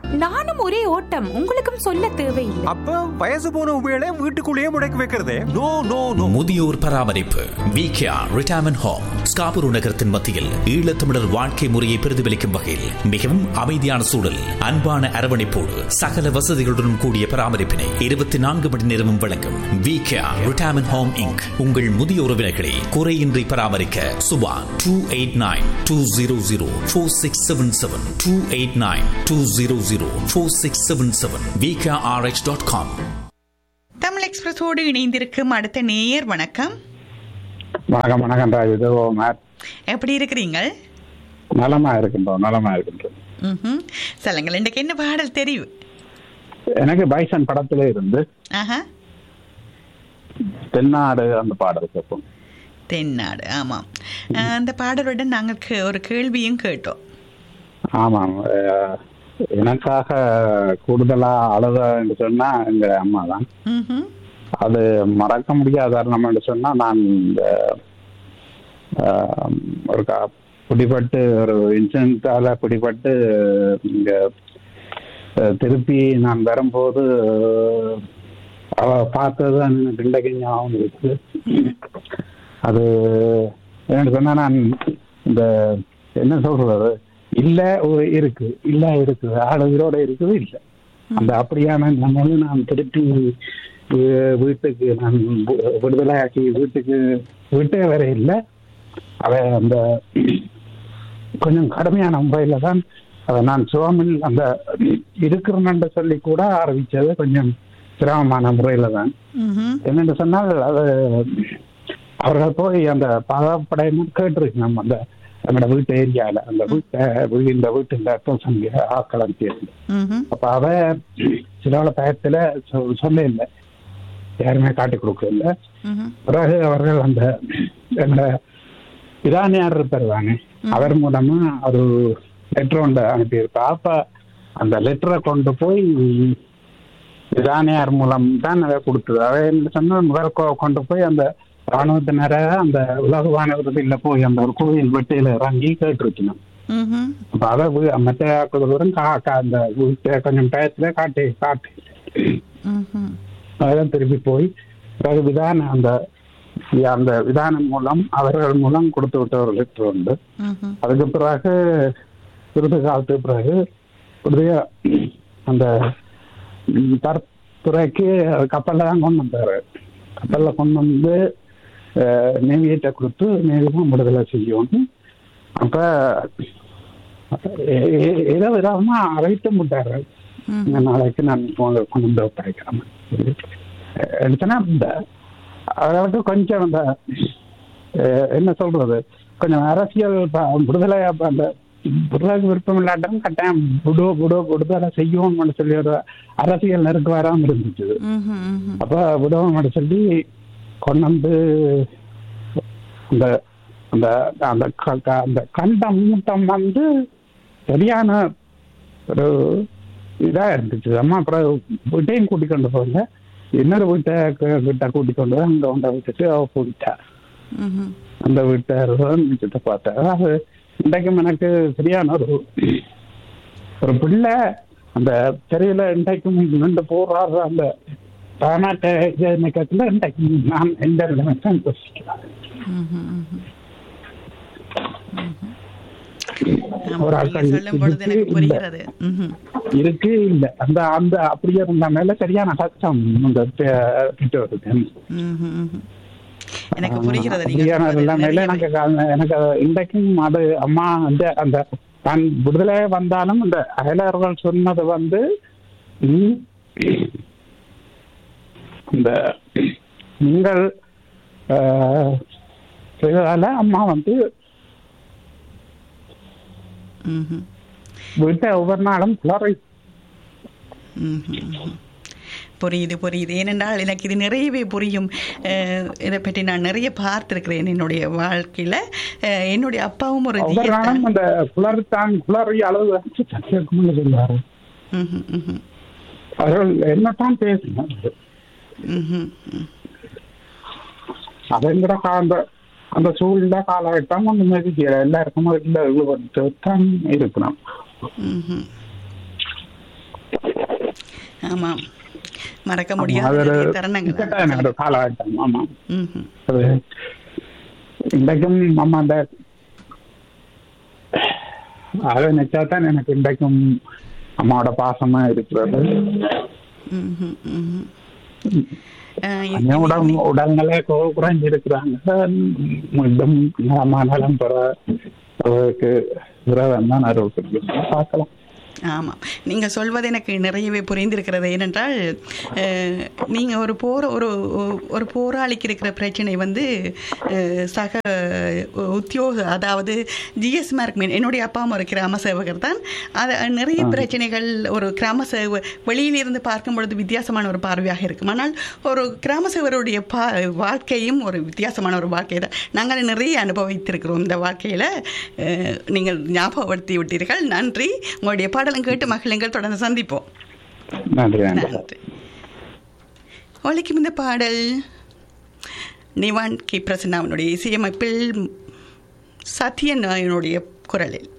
நானும் ஒரே ஓட்டம் உங்களுக்கும் சொல்ல தேவையில்லை அப்ப வயசு போன உபயோக வீட்டுக்குள்ளேயே முடக்கி வைக்கிறதே நோ நோ நோ முதியோர் பராமரிப்பு விகேஆர் ரிட்டையர்மெண்ட் ஹோம் ஸ்காபூர் நகரத்தின் மத்தியில் ஈழத்தமிழர் வாழ்க்கை முறையை பிரதிபலிக்கும் வகையில் மிகவும் அமைதியான சூழல் அன்பான அரவணைப்போடு சகல வசதிகளுடன் கூடிய பராமரிப்பினை இருபத்தி நான்கு மணி நேரமும் வழங்கும் விகேஆர் ரிட்டையர்மெண்ட் ஹோம் இங்க் உங்கள் முதிய உறவினர்களை குறையின்றி பராமரிக்க Subha two eight nine two zero zero four six seven seven two eight nine two zero zero four six seven seven VKRH dot com Tamil எக்ஸ்பிரஸோடு இணைந்திருக்கும் அடுத்த நேயர் வணக்கம் வணக்கம் வணக்கம் ராஜ் இது மேட் எப்படி இருக்கிறீங்க நலமா இருக்கின்றோம் நலமா இருக்கின்றோம் ம்ஹும். சொல்லுங்கள் இன்றைக்கு என்ன பாடல் தெரியும் எனக்கு பைசன் படத்துல இருந்து ஆஹா தென்னாடு அந்த பாடல் கேட்போம் தென்னாடு ஆமாம் அஹ், அந்த பாடலுடன் நாங்கள் கே- ஒரு கேள்வியும் கேட்டோம் ஆமாம் அஹ், எனக்காக கூடுதலா அழுதன்னு சொன்னா எங்க அம்மா தான் ம்ஹும். அது மறக்க முடியாத தருணம் என்று சொன்னா நான் இந்த அஹ், ஒரு க- பிடிபட்டு ஒரு இன்சிடென்டால பிடிபட்டு இங்க அஹ், திருப்பி நான் வரும்போது அவ பார்த்தது எனக்கு இன்றைக்கு ஞாபகம் இருக்கு அது என்னன்னு சொன்னா நான் இந்த என்ன சொல்றது இல்ல ஒரு இருக்கு இல்ல இருக்குது ஆள் உயிரோட இருக்குது இல்ல அந்த அப்படியான நம்ம நான் திருப்பி வீ- வீட்டுக்கு நான் வி- விடுதலையாக்கி வீட்டுக்கு வீட்டே வர இல்லை அவ அந்த கொஞ்சம் கடுமையான முறையில தான் அதை நான் சுவாமில் அந்த இருக்கிறேன்னு சொல்லி கூட ஆரம்பிச்சது கொஞ்சம் சிரமமான முறையில தான் ம்ஹும். என்னென்னு சொன்னால் அது அவர்கள் போய் அந்த பாதப்படையினர் கேட்டிருக்கு நம்ம அந்த எங்களோட வீட்டு ஏரியால அந்த வீட்டை வீ- இந்த வீட்டு பர்சன் ஆக்களம் சேர்ந்து ம்ஹும். அப்ப அவ சில பயத்துல சொ- சொல்ல இல்லை யாருமே காட்டி கொடுக்க இல்லை ம்ஹும். பிறகு அவர்கள் அந்த எங்களோட இரானியார் இருப்பார் தானே அவர் மூலமா ஒரு லெட்டர் ஒன்று அனுப்பியிருப்பா அப்ப அந்த லெட்டரை கொண்டு போய் இரானியார் மூலம் தான் அதை கொடுத்தது அவ என்ன சொன்னா முதல் கொ- கொண்டு போய் அந்த ராணுவத்தினரை அந்த உலக வானவரத்தில் போய் அந்த ஒரு கோயில் வெட்டியில இறங்கி கேட்டிருக்கணும் ம்ஹும். அப்ப அதை வீ- மற்ற ஆக்குதலும் கா கா- அந்த வீட்டை கொஞ்சம் டயத்துல காட்டி காட்டி ம்ஹும். அதெல்லாம் திருப்பி போய் பிறகு விதான அந்த அந்த விதானம் மூலம் அவர்கள் மூலம் கொடுத்து விட்ட ஒரு லெட்டர் உண்டு ம்ஹும். அதுக்கு பிறகு சிறிது காலத்துக்கு பிறகு உடைய அந்த ம், தரத்துறைக்கு கப்பல்ல தான் கொண்டு வந்தாரு கப்பல்ல கொண்டு வந்து நேவியிட்ட கொடுத்து நேவி தான் விடுதலை செய்யணும் அப்ப எ- எ- ஏதோ விதமா அழைத்து விட்டாரு இந்த நாளைக்கு நான் உங்களை கொண்டு வந்து ஒப்படைக்கிறேன் எடுத்தனா இந்த அவர்களுக்கு கொஞ்சம் அந்த அஹ், என்ன சொல்றது கொஞ்சம் அரசியல் ப- விடுதலை அப்ப அந்த விடுதலை விருப்பம் இல்லாட்டும் கட்டாயம் விடு விடு விடுதலை செய்வோம்னு சொல்லி ஒரு அரசியல் நெருக்கு வராம இருந்துச்சு ம்ஹும். ம்ஹும். அப்ப விடுவோம்னு சொல்லி கொண்டு வந்து அந்த அந்த அந்த க- க- அந்த கண்ட மூட்டம் வந்து சரியான ஒரு இதா இருந்துச்சு அம்மா அப்புறம் வீட்டையும் கூட்டிக் கொண்டு போங்க இன்னொரு வீட்டை க- கிட்ட கூட்டிக் கொண்டு போய் அங்க கொண்ட விட்டுட்டு அவ போயிட்டா ம்ஹும். அந்த வீட்டை மிச்சத்தை பார்த்தேன் அதாவது இன்றைக்கும் எனக்கு சரியான ஒரு ஒரு பிள்ளை அந்த தெருவில் இன்றைக்கும் நின்று போடுறாரு அந்த பாராட்ட நிக்கத்துல இன்றைக்கு நான் எந்த நிலைமைக்கும் யோசிக்கிறேன் ம்ஹும். ம்ஹும். ஆமா, ஒரு நீங்க ஆட்கள் சொல்லும் பொழுது எனக்கு இருக்கு, புரிகிறது ம்ஹும். இருக்கு இல்ல அந்த அந்த அப்படியே இருந்த மேல சரியான கஷ்டம் இந்த பெ- பெற்றோருக்கு ம்ஹும். ம்ஹும். எனக்கு புரிகிறது நீங்க அப்படியான சொல்வது எல்லாமே நிறையவே. எனக்கு கா- எனக்கு அது இன்றைக்கும் அது அம்மா அந்த அந்த தான் விடுதலை வந்தாலும் இந்த அயலர்கள் சொன்னது வந்து ம், இந்த நீங்கள் ஆஹ், செய்ததால அம்மா வந்து ம்ஹும். வீட்டை ஒவ்வொரு நாளும் குளறை ம்ஹும். ம்ஹும். புரியுது புரியுது ஏனென்றால் எனக்கு இது நிறையவே புரியும் அஹ், இதை பற்றி நான் நிறைய பார்த்திருக்கிறேன் என்னுடைய வாழ்க்கையில அஹ், என்னுடைய அப்பாவும் ஒரு ஒவ்வொரு ஜிஎஸ் நாளும் அந்த குளறுத்தான் குளறி அளவு கேட்கும்னு சொல்லுவாரு ம்ஹும். ம்ஹும். அவர்கள் என்னத்தான் பேசினார் ம்ஹும். ம். அதங்கிற அந்த அந்த சூழ்நிலை காலகட்டம் அந்த மாதிரி எல்லாருக்கும் வீட்டில் ஈடுபட்டு தான் இருக்கணும் ம்ஹும். ஆமாம் மறக்க முடியாத அது ஒரு நிறைய தருணங்கள் இக்கட்டான ஒரு காலகட்டம் ஆமா ம்ஹும். அது இன்றைக்கும் அம்மா அந்த அதை நினைச்சாதான் எனக்கு இன்றைக்கும் அம்மாவோட பாசமா இருக்கிறது ம்ஹும், ம்ஹும். அஹ், அண்ணன் உடல் உடல்நிலை கு- குறைஞ்சிருக்கிறாங்க மீண்டும் நலமா நலம் பெற அவருக்கு இறைவன் தான் அருள் புரியும். பார்க்கலாம் ஆமாம் நீங்கள் சொல்வது எனக்கு நிறையவே புரிந்திருக்கிறது ஏனென்றால் அஹ், நீங்கள் ஒரு போர ஒரு ஒரு போராளிக்கு இருக்கிற பிரச்சனை வந்து அஹ், சக உத்தியோக அதாவது ஜிஎஸ் மார்க்மேன் என்னுடைய அப்பாவும் ஒரு கிராம சேவகர் தான் அது நிறைய பிரச்சனைகள் ஒரு கிராம சேவ வெளியிலிருந்து பார்க்கும் பொழுது வித்தியாசமான ஒரு பார்வையாக இருக்கும் ஆனால் ஒரு கிராம சேவருடைய பா வாழ்க்கையும் ஒரு வித்தியாசமான ஒரு வாழ்க்கை தான் நாங்கள் நிறைய அனுபவித்திருக்கிறோம் இந்த வாழ்க்கையில் நீங்கள் ஞாபகப்படுத்தி விட்டீர்கள் நன்றி உங்களுடைய பாடலும் கேட்டு மகிழுங்கள் தொடர்ந்து சந்திப்போம் நன்றி நன்றி நன்றி ஒலிக்கும் இந்த பாடல் நிவான் கி பிரசன்னாவினுடைய இசையமைப்பில் சத்யநாயனுடைய குரலில்